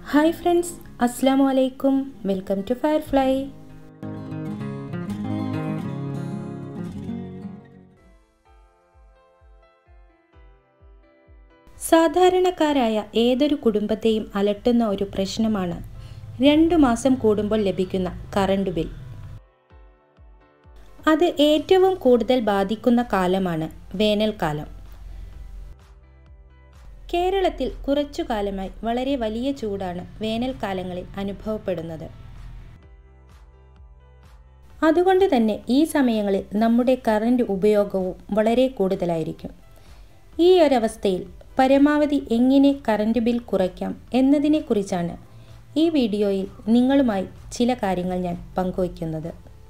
hi friends അസ്സാം വലൈക്കും welcome to firefly സാധാരണക്കാരായ ഏതൊരു കുടുംബത്തെയും അലട്ടുന്ന ഒരു പ്രശ്നമാണ് രണ്ടു മാസം കൂടുമ്പോൾ ലഭിക്കുന്ന കറണ്ട് ബിൽ അത് ഏറ്റവും കൂടുതൽ ബാധിക്കുന്ന കാലമാണ് വേനൽക്കാലം കേരളത്തിൽ കുറച്ചു കാലമായി വളരെ വലിയ ചൂടാണ് വേനൽക്കാലങ്ങളിൽ അനുഭവപ്പെടുന്നത് അതുകൊണ്ട് തന്നെ ഈ സമയങ്ങളിൽ നമ്മുടെ കറണ്ട് ഉപയോഗവും വളരെ കൂടുതലായിരിക്കും ഈ ഒരവസ്ഥയിൽ പരമാവധി എങ്ങനെ കറണ്ട് ബിൽ കുറയ്ക്കാം എന്നതിനെക്കുറിച്ചാണ് ഈ വീഡിയോയിൽ നിങ്ങളുമായി ചില കാര്യങ്ങൾ ഞാൻ പങ്കുവയ്ക്കുന്നത്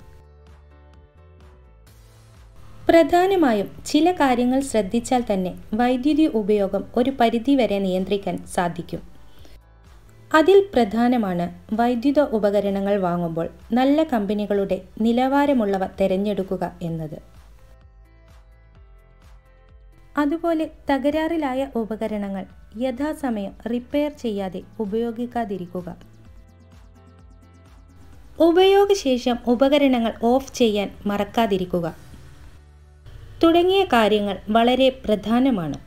പ്രധാനമായും ചില കാര്യങ്ങൾ ശ്രദ്ധിച്ചാൽ തന്നെ വൈദ്യുതി ഉപയോഗം ഒരു പരിധിവരെ നിയന്ത്രിക്കാൻ സാധിക്കും അതിൽ പ്രധാനമാണ് വൈദ്യുത ഉപകരണങ്ങൾ വാങ്ങുമ്പോൾ നല്ല കമ്പനികളുടെ നിലവാരമുള്ളവ തിരഞ്ഞെടുക്കുക എന്നത് അതുപോലെ തകരാറിലായ ഉപകരണങ്ങൾ യഥാസമയം റിപ്പയർ ചെയ്യാതെ ഉപയോഗിക്കാതിരിക്കുക ഉപയോഗശേഷം ഉപകരണങ്ങൾ ഓഫ് ചെയ്യാൻ മറക്കാതിരിക്കുക തുടങ്ങിയ കാര്യങ്ങൾ വളരെ പ്രധാനമാണ്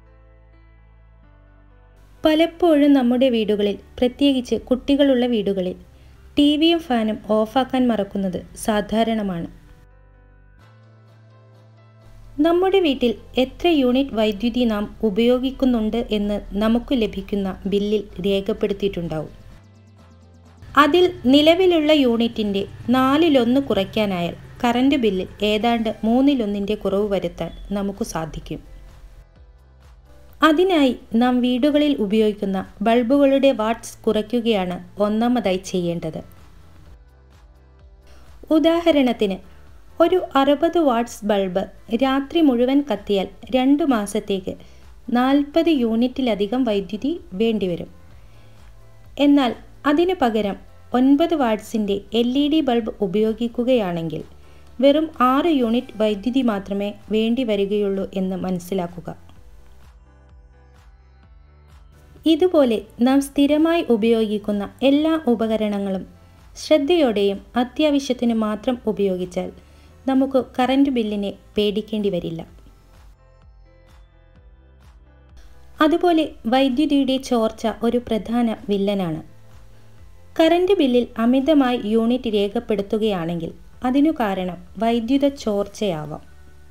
പലപ്പോഴും നമ്മുടെ വീടുകളിൽ പ്രത്യേകിച്ച് കുട്ടികളുള്ള വീടുകളിൽ ടി വിയും ഫാനും ഓഫാക്കാൻ മറക്കുന്നത് സാധാരണമാണ് നമ്മുടെ വീട്ടിൽ എത്ര യൂണിറ്റ് വൈദ്യുതി നാം ഉപയോഗിക്കുന്നുണ്ട് എന്ന് നമുക്ക് ലഭിക്കുന്ന ബില്ലിൽ രേഖപ്പെടുത്തിയിട്ടുണ്ടാവും അതിൽ നിലവിലുള്ള യൂണിറ്റിൻ്റെ നാലിലൊന്ന് കുറയ്ക്കാനായാൽ കറണ്ട് ബില്ലിൽ ഏതാണ്ട് മൂന്നിലൊന്നിൻ്റെ കുറവ് വരുത്താൻ നമുക്ക് സാധിക്കും അതിനായി നാം വീടുകളിൽ ഉപയോഗിക്കുന്ന ബൾബുകളുടെ വാട്ട്സ് കുറയ്ക്കുകയാണ് ഒന്നാമതായി ചെയ്യേണ്ടത് ഉദാഹരണത്തിന് ഒരു അറുപത് വാട്ട്സ് ബൾബ് രാത്രി മുഴുവൻ കത്തിയാൽ രണ്ട് മാസത്തേക്ക് നാൽപ്പത് യൂണിറ്റിലധികം വൈദ്യുതി വേണ്ടിവരും എന്നാൽ അതിനു പകരം ഒൻപത് വാട്ട്സിൻ്റെ എൽ ഇ ഡി ബൾബ് ഉപയോഗിക്കുകയാണെങ്കിൽ വെറും ആറ് യൂണിറ്റ് വൈദ്യുതി മാത്രമേ വേണ്ടി വരികയുള്ളൂ എന്ന് മനസ്സിലാക്കുക ഇതുപോലെ നാം സ്ഥിരമായി ഉപയോഗിക്കുന്ന എല്ലാ ഉപകരണങ്ങളും ശ്രദ്ധയോടെയും അത്യാവശ്യത്തിന് മാത്രം ഉപയോഗിച്ചാൽ നമുക്ക് കറണ്ട് ബില്ലിനെ പേടിക്കേണ്ടി വരില്ല അതുപോലെ വൈദ്യുതിയുടെ ചോർച്ച ഒരു പ്രധാന വില്ലനാണ് കറണ്ട് ബില്ലിൽ അമിതമായി യൂണിറ്റ് രേഖപ്പെടുത്തുകയാണെങ്കിൽ അതിനു കാരണം വൈദ്യുത ചോർച്ചയാവാം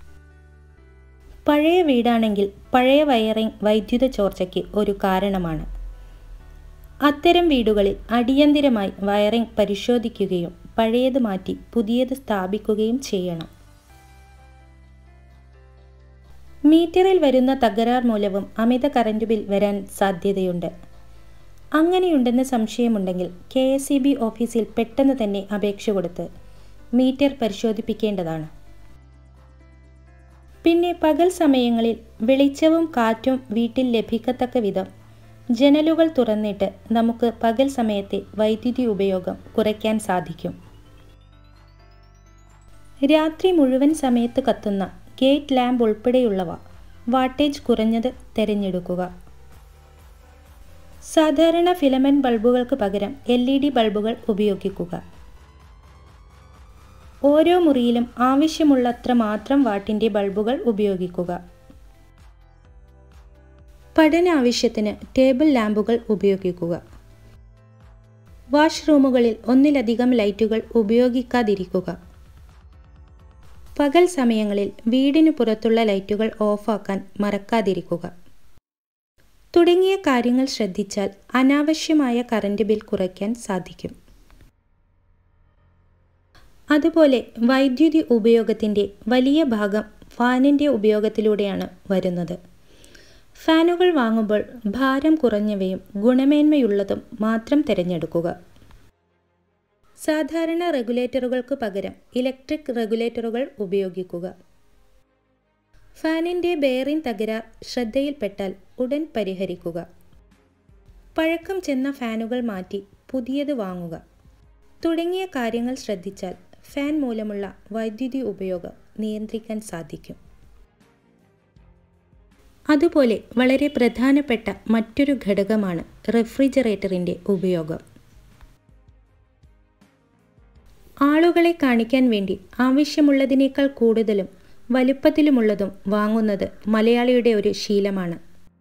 പഴയ വീടാണെങ്കിൽ പഴയ വയറിംഗ് വൈദ്യുത ചോർച്ചയ്ക്ക് ഒരു കാരണമാണ് അത്തരം വീടുകളിൽ അടിയന്തിരമായി വയറിംഗ് പരിശോധിക്കുകയും പഴയത് മാറ്റി പുതിയത് സ്ഥാപിക്കുകയും ചെയ്യണം മീറ്ററിൽ വരുന്ന തകരാർ മൂലവും അമിത കറണ്ട് ബിൽ വരാൻ സാധ്യതയുണ്ട് അങ്ങനെയുണ്ടെന്ന് സംശയമുണ്ടെങ്കിൽ കെ എസ് ഇ ബി ഓഫീസിൽ പെട്ടെന്ന് തന്നെ അപേക്ഷ കൊടുത്ത് മീറ്റർ പരിശോധിപ്പിക്കേണ്ടതാണ് പിന്നെ പകൽ സമയങ്ങളിൽ വെളിച്ചവും കാറ്റും വീട്ടിൽ ലഭിക്കത്തക്ക വിധം ജനലുകൾ തുറന്നിട്ട് നമുക്ക് പകൽ സമയത്തെ വൈദ്യുതി ഉപയോഗം കുറയ്ക്കാൻ സാധിക്കും രാത്രി മുഴുവൻ സമയത്ത് കത്തുന്ന ഗേറ്റ് ലാമ്പ് ഉൾപ്പെടെയുള്ളവ വാട്ടേജ് കുറഞ്ഞത് തിരഞ്ഞെടുക്കുക സാധാരണ ഫിലമെന്റ് ബൾബുകൾക്ക് പകരം എൽ ഇ ഡി ബൾബുകൾ ഉപയോഗിക്കുക ഓരോ മുറിയിലും ആവശ്യമുള്ളത്ര മാത്രം വാട്ടിൻ്റെ ബൾബുകൾ ഉപയോഗിക്കുക പഠനാവശ്യത്തിന് ടേബിൾ ലാമ്പുകൾ ഉപയോഗിക്കുക വാഷ്റൂമുകളിൽ ഒന്നിലധികം ലൈറ്റുകൾ ഉപയോഗിക്കാതിരിക്കുക പകൽ സമയങ്ങളിൽ വീടിനു പുറത്തുള്ള ലൈറ്റുകൾ ഓഫാക്കാൻ മറക്കാതിരിക്കുക തുടങ്ങിയ കാര്യങ്ങൾ ശ്രദ്ധിച്ചാൽ അനാവശ്യമായ കറണ്ട് ബിൽ കുറയ്ക്കാൻ സാധിക്കും അതുപോലെ വൈദ്യുതി ഉപയോഗത്തിൻ്റെ വലിയ ഭാഗം ഫാനിൻ്റെ ഉപയോഗത്തിലൂടെയാണ് വരുന്നത് ഫാനുകൾ വാങ്ങുമ്പോൾ ഭാരം കുറഞ്ഞവയും ഗുണമേന്മയുള്ളതും മാത്രം തിരഞ്ഞെടുക്കുക സാധാരണ റെഗുലേറ്ററുകൾക്ക് പകരം ഇലക്ട്രിക് റെഗുലേറ്ററുകൾ ഉപയോഗിക്കുക ഫാനിൻ്റെ ബെയറിംഗ് തകരാർ ശ്രദ്ധയിൽപ്പെട്ടാൽ ഉടൻ പരിഹരിക്കുക പഴക്കം ചെന്ന ഫാനുകൾ മാറ്റി പുതിയത് വാങ്ങുക തുടങ്ങിയ കാര്യങ്ങൾ ശ്രദ്ധിച്ചാൽ ഫാൻ മൂലമുള്ള വൈദ്യുതി ഉപയോഗം നിയന്ത്രിക്കാൻ സാധിക്കും അതുപോലെ വളരെ പ്രധാനപ്പെട്ട മറ്റൊരു ഘടകമാണ് റെഫ്രിജറേറ്ററിൻ്റെ ഉപയോഗം ആളുകളെ കാണിക്കാൻ വേണ്ടി ആവശ്യമുള്ളതിനേക്കാൾ കൂടുതലും വലുപ്പത്തിലുമുള്ളതും വാങ്ങുന്നത് മലയാളിയുടെ ഒരു ശീലമാണ്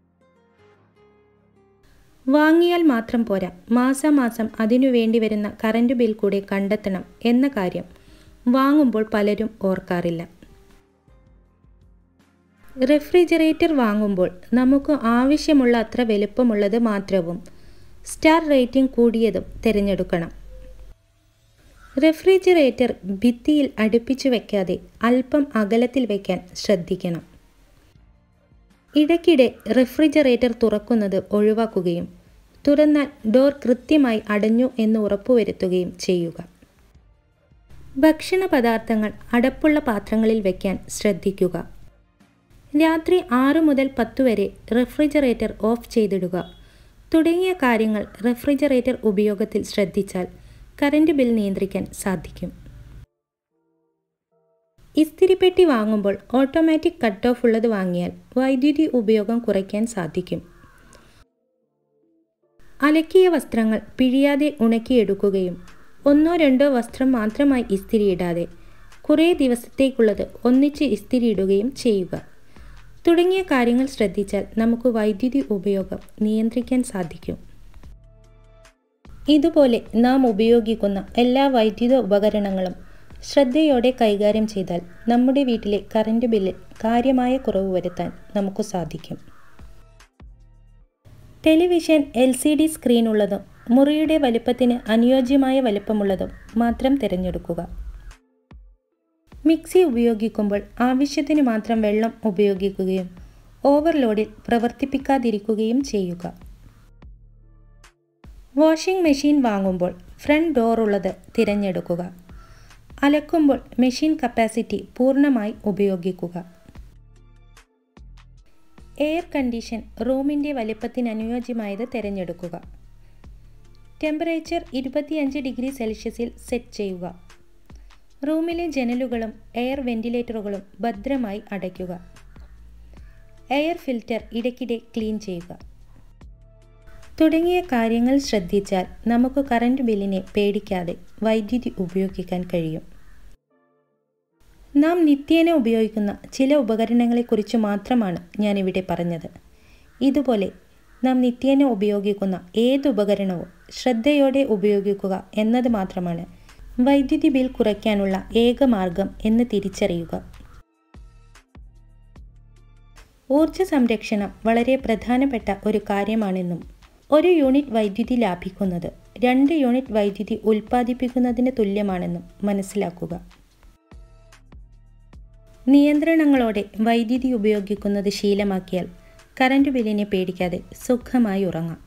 വാങ്ങിയാൽ മാത്രം പോരാ മാസാമാസം അതിനു വേണ്ടി വരുന്ന കറണ്ട് ബിൽ കൂടെ കണ്ടെത്തണം എന്ന കാര്യം വാങ്ങുമ്പോൾ പലരും ഓർക്കാറില്ല റെഫ്രിജറേറ്റർ വാങ്ങുമ്പോൾ നമുക്ക് ആവശ്യമുള്ള അത്ര വലുപ്പമുള്ളത് മാത്രവും സ്റ്റാർ റേറ്റിംഗ് കൂടിയതും തിരഞ്ഞെടുക്കണം റെഫ്രിജറേറ്റർ ഭിത്തിയിൽ അടുപ്പിച്ചു വയ്ക്കാതെ അല്പം അകലത്തിൽ വയ്ക്കാൻ ശ്രദ്ധിക്കണം ഇടയ്ക്കിടെ റെഫ്രിജറേറ്റർ തുറക്കുന്നത് ഒഴിവാക്കുകയും തുറന്നാൽ ഡോർ കൃത്യമായി അടഞ്ഞു എന്ന് ഉറപ്പുവരുത്തുകയും ചെയ്യുക ഭക്ഷണ പദാർത്ഥങ്ങൾ അടപ്പുള്ള പാത്രങ്ങളിൽ വയ്ക്കാൻ ശ്രദ്ധിക്കുക രാത്രി ആറ് മുതൽ പത്ത് വരെ റെഫ്രിജറേറ്റർ ഓഫ് ചെയ്തിടുക തുടങ്ങിയ കാര്യങ്ങൾ റെഫ്രിജറേറ്റർ ഉപയോഗത്തിൽ ശ്രദ്ധിച്ചാൽ കറണ്ട് ബിൽ നിയന്ത്രിക്കാൻ സാധിക്കും ഇസ്തിരിപ്പെട്ടി വാങ്ങുമ്പോൾ ഓട്ടോമാറ്റിക് കട്ട് ഓഫ് ഉള്ളത് വാങ്ങിയാൽ വൈദ്യുതി ഉപയോഗം കുറയ്ക്കാൻ സാധിക്കും അലക്കിയ വസ്ത്രങ്ങൾ പിഴിയാതെ ഉണക്കിയെടുക്കുകയും ഒന്നോ രണ്ടോ വസ്ത്രം മാത്രമായി ഇസ്തിരിയിടാതെ കുറേ ദിവസത്തേക്കുള്ളത് ഒന്നിച്ച് ഇസ്തിരിയിടുകയും ചെയ്യുക തുടങ്ങിയ കാര്യങ്ങൾ ശ്രദ്ധിച്ചാൽ നമുക്ക് വൈദ്യുതി ഉപയോഗം നിയന്ത്രിക്കാൻ സാധിക്കും ഇതുപോലെ നാം ഉപയോഗിക്കുന്ന എല്ലാ വൈദ്യുത ഉപകരണങ്ങളും ശ്രദ്ധയോടെ കൈകാര്യം ചെയ്താൽ നമ്മുടെ വീട്ടിലെ കറണ്ട് ബില്ലിൽ കാര്യമായ കുറവ് വരുത്താൻ നമുക്ക് സാധിക്കും ടെലിവിഷൻ എൽ സി ഡി സ്ക്രീനുള്ളതും മുറിയുടെ വലുപ്പത്തിന് അനുയോജ്യമായ വലുപ്പമുള്ളതും മാത്രം തിരഞ്ഞെടുക്കുക മിക്സി ഉപയോഗിക്കുമ്പോൾ ആവശ്യത്തിന് മാത്രം വെള്ളം ഉപയോഗിക്കുകയും ഓവർലോഡിൽ പ്രവർത്തിപ്പിക്കാതിരിക്കുകയും ചെയ്യുക വാഷിംഗ് മെഷീൻ വാങ്ങുമ്പോൾ ഫ്രണ്ട് ഡോർ ഉള്ളത് തിരഞ്ഞെടുക്കുക അലക്കുമ്പോൾ മെഷീൻ കപ്പാസിറ്റി പൂർണ്ണമായി ഉപയോഗിക്കുക എയർ കണ്ടീഷൻ റൂമിൻ്റെ വലിപ്പത്തിന് അനുയോജ്യമായത് തിരഞ്ഞെടുക്കുക ടെമ്പറേച്ചർ ഇരുപത്തിയഞ്ച് ഡിഗ്രി സെൽഷ്യസിൽ സെറ്റ് ചെയ്യുക റൂമിലെ ജനലുകളും എയർ വെന്റിലേറ്ററുകളും ഭദ്രമായി അടയ്ക്കുക എയർ ഫിൽറ്റർ ഇടയ്ക്കിടെ ക്ലീൻ ചെയ്യുക തുടങ്ങിയ കാര്യങ്ങൾ ശ്രദ്ധിച്ചാൽ നമുക്ക് കറണ്ട് ബില്ലിനെ പേടിക്കാതെ വൈദ്യുതി ഉപയോഗിക്കാൻ കഴിയും നാം നിത്യേന ഉപയോഗിക്കുന്ന ചില ഉപകരണങ്ങളെക്കുറിച്ച് മാത്രമാണ് ഞാനിവിടെ പറഞ്ഞത് ഇതുപോലെ നാം നിത്യേന ഉപയോഗിക്കുന്ന ഏത് ഉപകരണവും ശ്രദ്ധയോടെ ഉപയോഗിക്കുക എന്നത് മാത്രമാണ് വൈദ്യുതി ബിൽ കുറയ്ക്കാനുള്ള ഏക മാർഗം എന്ന് തിരിച്ചറിയുക ഊർജ സംരക്ഷണം വളരെ പ്രധാനപ്പെട്ട ഒരു കാര്യമാണെന്നും ഒരു യൂണിറ്റ് വൈദ്യുതി ലാഭിക്കുന്നത് രണ്ട് യൂണിറ്റ് വൈദ്യുതി ഉൽപ്പാദിപ്പിക്കുന്നതിന് തുല്യമാണെന്നും മനസ്സിലാക്കുക നിയന്ത്രണങ്ങളോടെ വൈദ്യുതി ഉപയോഗിക്കുന്നത് ശീലമാക്കിയാൽ കറണ്ട് ബില്ലിനെ പേടിക്കാതെ സുഖമായി ഉറങ്ങാം